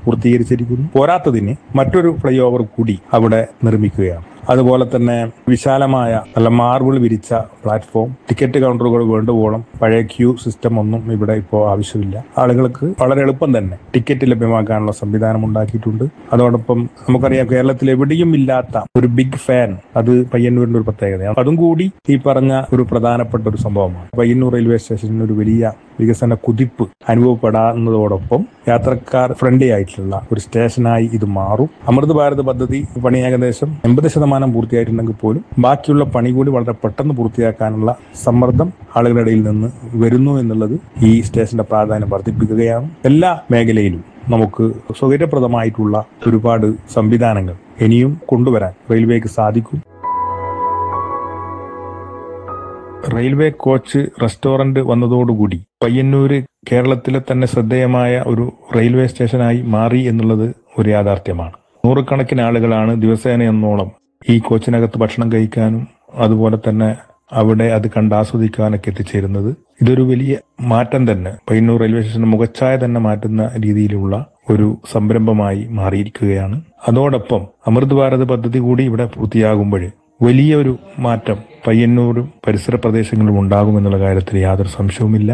പൂർത്തീകരിച്ചിരിക്കുന്നു പോരാത്തതിന് മറ്റൊരു fly over കൂടി അവിടെ നിർമ്മിക്കുകയാണ് അതുപോലെ തന്നെ വിശാലമായ നല്ല മാർബിൾ വിരിച്ച പ്ലാറ്റ്ഫോം ടിക്കറ്റ് കൗണ്ടറുകൾ വേണ്ടുവോളം പഴയ ക്യൂ സിസ്റ്റം ഒന്നും ഇവിടെ ഇപ്പോൾ ആവശ്യമില്ല ആളുകൾക്ക് വളരെ എളുപ്പം തന്നെ ടിക്കറ്റ് ലഭ്യമാക്കാനുള്ള സംവിധാനം ഉണ്ടാക്കിയിട്ടുണ്ട് അതോടൊപ്പം നമുക്കറിയാം കേരളത്തിൽ എവിടെയും ഇല്ലാത്ത ഒരു ബിഗ് ഫാൻ അത് പയ്യന്നൂരിന്റെ ഒരു പ്രത്യേകതയാണ് അതും കൂടി ഈ പറഞ്ഞ ഒരു പ്രധാനപ്പെട്ട ഒരു സംഭവമാണ് പയ്യന്നൂർ റെയിൽവേ സ്റ്റേഷനിൽ ഒരു വലിയ വികസന കുതിപ്പ് അനുഭവപ്പെടാവുന്നതോടൊപ്പം യാത്രക്കാർ ഫ്രണ്ട്ലി ആയിട്ടുള്ള ഒരു സ്റ്റേഷനായി ഇത് മാറും അമൃത് ഭാരത് പദ്ധതി പണി ഏകദേശം എൺപത് ശതമാനം പൂർത്തിയായിട്ടുണ്ടെങ്കിൽ പോലും ബാക്കിയുള്ള പണി കൂടി വളരെ പെട്ടെന്ന് പൂർത്തിയാക്കാനുള്ള സമ്മർദ്ദം ആളുകളുടെ ഇടയിൽ നിന്ന് വരുന്നു എന്നുള്ളത് ഈ സ്റ്റേഷന്റെ പ്രാധാന്യം വർദ്ധിപ്പിക്കുകയാണ് എല്ലാ മേഖലയിലും നമുക്ക് സൗകര്യപ്രദമായിട്ടുള്ള ഒരുപാട് സംവിധാനങ്ങൾ ഇനിയും കൊണ്ടുവരാൻ റെയിൽവേക്ക് സാധിക്കും റെയിൽവേ കോച്ച് റെസ്റ്റോറന്റ് വന്നതോടുകൂടി പയ്യന്നൂര് കേരളത്തിലെ തന്നെ ശ്രദ്ധേയമായ ഒരു റെയിൽവേ സ്റ്റേഷനായി മാറി എന്നുള്ളത് ഒരു യാഥാർത്ഥ്യമാണ് നൂറുകണക്കിന് ആളുകളാണ് ദിവസേന എന്നോളം ഈ കോച്ചിനകത്ത് ഭക്ഷണം കഴിക്കാനും അതുപോലെ തന്നെ അവിടെ അത് കണ്ട് ആസ്വദിക്കാനൊക്കെ എത്തിച്ചേരുന്നത് ഇതൊരു വലിയ മാറ്റം തന്നെ പയ്യന്നൂർ റെയിൽവേ സ്റ്റേഷൻ മുഖച്ഛായ തന്നെ മാറ്റുന്ന രീതിയിലുള്ള ഒരു സംരംഭമായി മാറിയിരിക്കുകയാണ് അതോടൊപ്പം അമൃത് ഭാരത് പദ്ധതി കൂടി ഇവിടെ പൂർത്തിയാകുമ്പോൾ വലിയൊരു മാറ്റം പയ്യന്നൂരും പരിസര പ്രദേശങ്ങളിലും ഉണ്ടാകുമെന്നുള്ള കാര്യത്തിൽ യാതൊരു സംശയവുമില്ല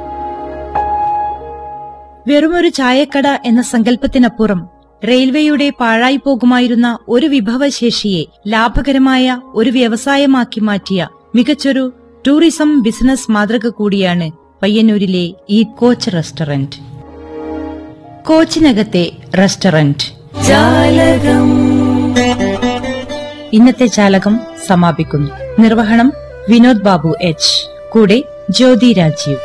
വെറുമൊരു ചായക്കട എന്ന സങ്കല്പത്തിനപ്പുറം റെയിൽവേയുടെ പാഴായി പോകുമായിരുന്ന ഒരു വിഭവശേഷിയെ ലാഭകരമായ ഒരു വ്യവസായമാക്കി മാറ്റിയ മികച്ചൊരു ടൂറിസം ബിസിനസ് മാതൃക കൂടിയാണ് പയ്യന്നൂരിലെ ഈ കോച്ച് റെസ്റ്റോറന്റ് കോച്ചിനകത്തെ റെസ്റ്റോറന്റ് ഇന്നത്തെ ജാലകം സമാപിക്കുന്നു നിർവഹണം വിനോദ് ബാബു എച്ച് കൂടെ ജ്യോതി രാജീവ്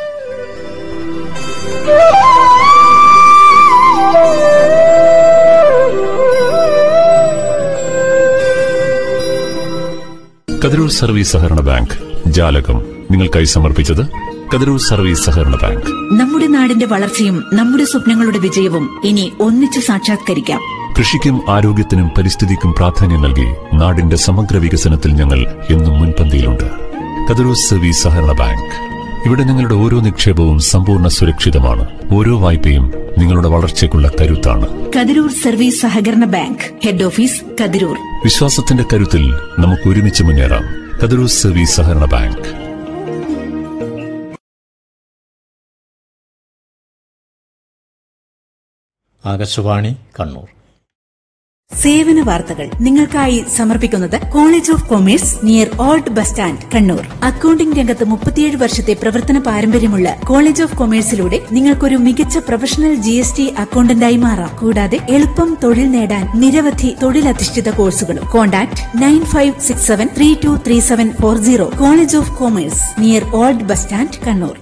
കതിരൂർ സർവീസ് സഹകരണ ബാങ്ക് ജാലകം നിങ്ങൾക്കായി സമർപ്പിച്ചത് കതിരൂർ സർവീസ് സഹകരണ ബാങ്ക് നമ്മുടെ നാടിന്റെ വളർച്ചയും നമ്മുടെ സ്വപ്നങ്ങളുടെ വിജയവും ഇനി ഒന്നിച്ചു സാക്ഷാത്കരിക്കാം കൃഷിക്കും ആരോഗ്യത്തിനും പരിസ്ഥിതിക്കും പ്രാധാന്യം നൽകി നാടിന്റെ സമഗ്ര വികസനത്തിൽ ഞങ്ങൾ എന്നും മുൻപന്തിയിലുണ്ട് കതിരൂർ സർവീസ് സഹകരണ ബാങ്ക് ഇവിടെ നിങ്ങളുടെ ഓരോ നിക്ഷേപവും സമ്പൂർണ്ണ സുരക്ഷിതമാണ് ഓരോ വായ്പയും നിങ്ങളുടെ വളർച്ചയ്ക്കുള്ള കരുത്താണ് കതിരൂർ സർവീസ് സഹകരണ ബാങ്ക് ഹെഡ് ഓഫീസ് കതിരൂർ വിശ്വാസത്തിന്റെ കരുത്തിൽ നമുക്ക് ഒരുമിച്ച് മുന്നേറാം കതിരൂർ സർവീസ് സഹകരണ ബാങ്ക് ആകാശവാണി കണ്ണൂർ സേവന വാർത്തകൾ നിങ്ങൾക്കായി സമർപ്പിക്കുന്നത് college of commerce near old bus stand Kannur accounting രംഗത്ത് മുപ്പത്തിയേഴ് വർഷത്തെ പ്രവർത്തന പാരമ്പര്യമുള്ള കോളേജ് ഓഫ് കൊമേഴ്സിലൂടെ നിങ്ങൾക്കൊരു മികച്ച പ്രൊഫഷണൽ ജി എസ് ടി അക്കൌണ്ടന്റായി മാറാം കൂടാതെ എളുപ്പം തൊഴിൽ നേടാൻ നിരവധി തൊഴിലധിഷ്ഠിത കോഴ്സുകളും contact nine five six seven three two three seven four zero college of commerce near old bus stand Kannur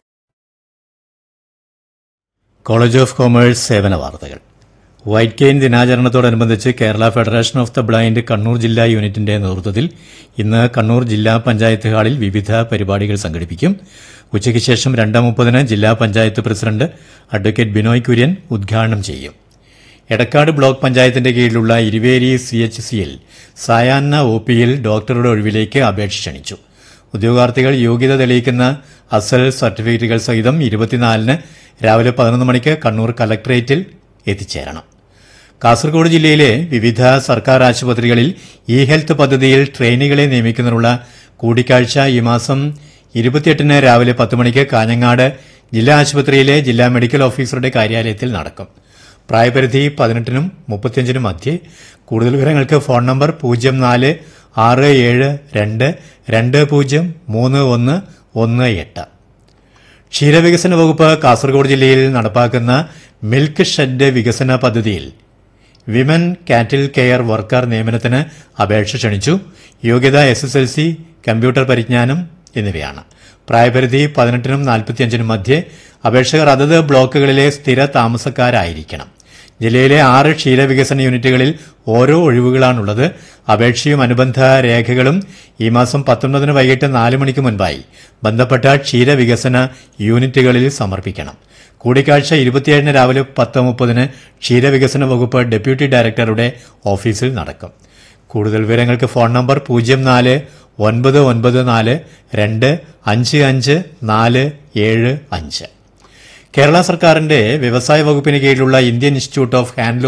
college of commerce സേവന വാർത്തകൾ വൈറ്റ് കെയിൻ ദിനാചരണത്തോടനുബന്ധിച്ച് Kerala federation of the blind Kannur ജില്ലാ യൂണിറ്റിന്റെ നേതൃത്വത്തിൽ ഇന്ന് കണ്ണൂർ ജില്ലാ പഞ്ചായത്ത് ഹാളിൽ വിവിധ പരിപാടികൾ സംഘടിപ്പിക്കും ഉച്ചയ്ക്ക് ശേഷം രണ്ടാം മുപ്പതിന് ജില്ലാ പഞ്ചായത്ത് പ്രസിഡന്റ് അഡ്വക്കേറ്റ് ബിനോയ് കുര്യൻ ഉദ്ഘാടനം ചെയ്യും എടക്കാട് ബ്ലോക്ക് പഞ്ചായത്തിന്റെ കീഴിലുള്ള ഇരുവേരി സി എച്ച് സിയിൽ സായാഹ്ന ഒ പിയിൽ ഡോക്ടറുടെ ഒഴിവിലേക്ക് അപേക്ഷ ക്ഷണിച്ചു ഉദ്യോഗാർത്ഥികൾ യോഗ്യത തെളിയിക്കുന്ന അസൽ സർട്ടിഫിക്കറ്റുകൾ സഹിതം ഇരുപത്തിനാലിന് രാവിലെ പതിനൊന്ന് മണിക്ക് കണ്ണൂർ കലക്ടറേറ്റിൽ എത്തിച്ചേരണം കാസർഗോഡ് ജില്ലയിലെ വിവിധ സർക്കാർ ആശുപത്രികളിൽ ഇ ഹെൽത്ത് പദ്ധതിയിൽ ട്രെയിനികളെ നിയമിക്കുന്നതിനുള്ള കൂടിക്കാഴ്ച ഈ മാസം ഇരുപത്തിയെട്ടിന് രാവിലെ പത്ത് മണിക്ക് കാഞ്ഞങ്ങാട് ജില്ലാ ആശുപത്രിയിലെ ജില്ലാ മെഡിക്കൽ ഓഫീസറുടെ കാര്യാലയത്തിൽ നടക്കും പ്രായപരിധി പതിനെട്ടിനും മുപ്പത്തിയഞ്ചിനും മധ്യേ കൂടുതൽ വിവരങ്ങൾക്ക് ഫോൺ നമ്പർ പൂജ്യം നാല് ആറ് ഏഴ് രണ്ട് രണ്ട് പൂജ്യം മൂന്ന് ഒന്ന് ഒന്ന് എട്ട് ക്ഷീരവികസന വകുപ്പ് കാസർഗോഡ് ജില്ലയിൽ നടപ്പാക്കുന്ന മിൽക്ക് ഷെഡ് വികസന പദ്ധതിയിൽ വിമൻ കാറ്റിൽ കെയർ വർക്കർ നിയമനത്തിന് അപേക്ഷ ക്ഷണിച്ചു യോഗ്യത S S L C computer പരിജ്ഞാനം എന്നിവയാണ് പ്രായപരിധി പതിനെട്ടിനും നാൽപ്പത്തിയഞ്ചിനും മധ്യേ അപേക്ഷകർ അതത് ബ്ലോക്കുകളിലെ സ്ഥിര താമസക്കാരായിരിക്കണം ജില്ലയിലെ ആറ് ക്ഷീരവികസന യൂണിറ്റുകളിൽ ഓരോ ഒഴിവുകളാണുള്ളത് അപേക്ഷയും അനുബന്ധ രേഖകളും ഈ മാസം പത്തൊൻപതിന് വൈകിട്ട് നാല് മണിക്ക് മുൻപായി ബന്ധപ്പെട്ട ക്ഷീരവികസന യൂണിറ്റുകളിൽ സമർപ്പിക്കണം കൂടിക്കാഴ്ച ഇരുപത്തിയേഴിന് രാവിലെ പത്ത് മുപ്പതിന് ക്ഷീരവികസന വകുപ്പ് ഡെപ്യൂട്ടി ഡയറക്ടറുടെ ഓഫീസിൽ നടക്കും കൂടുതൽ വിവരങ്ങൾക്ക് ഫോൺ നമ്പർ പൂജ്യം നാല് ഒൻപത് ഒൻപത് നാല് രണ്ട് അഞ്ച് അഞ്ച് നാല് ഏഴ് അഞ്ച് കേരള സർക്കാരിന്റെ വ്യവസായ വകുപ്പിന് കീഴിലുള്ള ഇന്ത്യൻ ഇൻസ്റ്റിറ്റ്യൂട്ട് ഓഫ് ഹാൻഡ്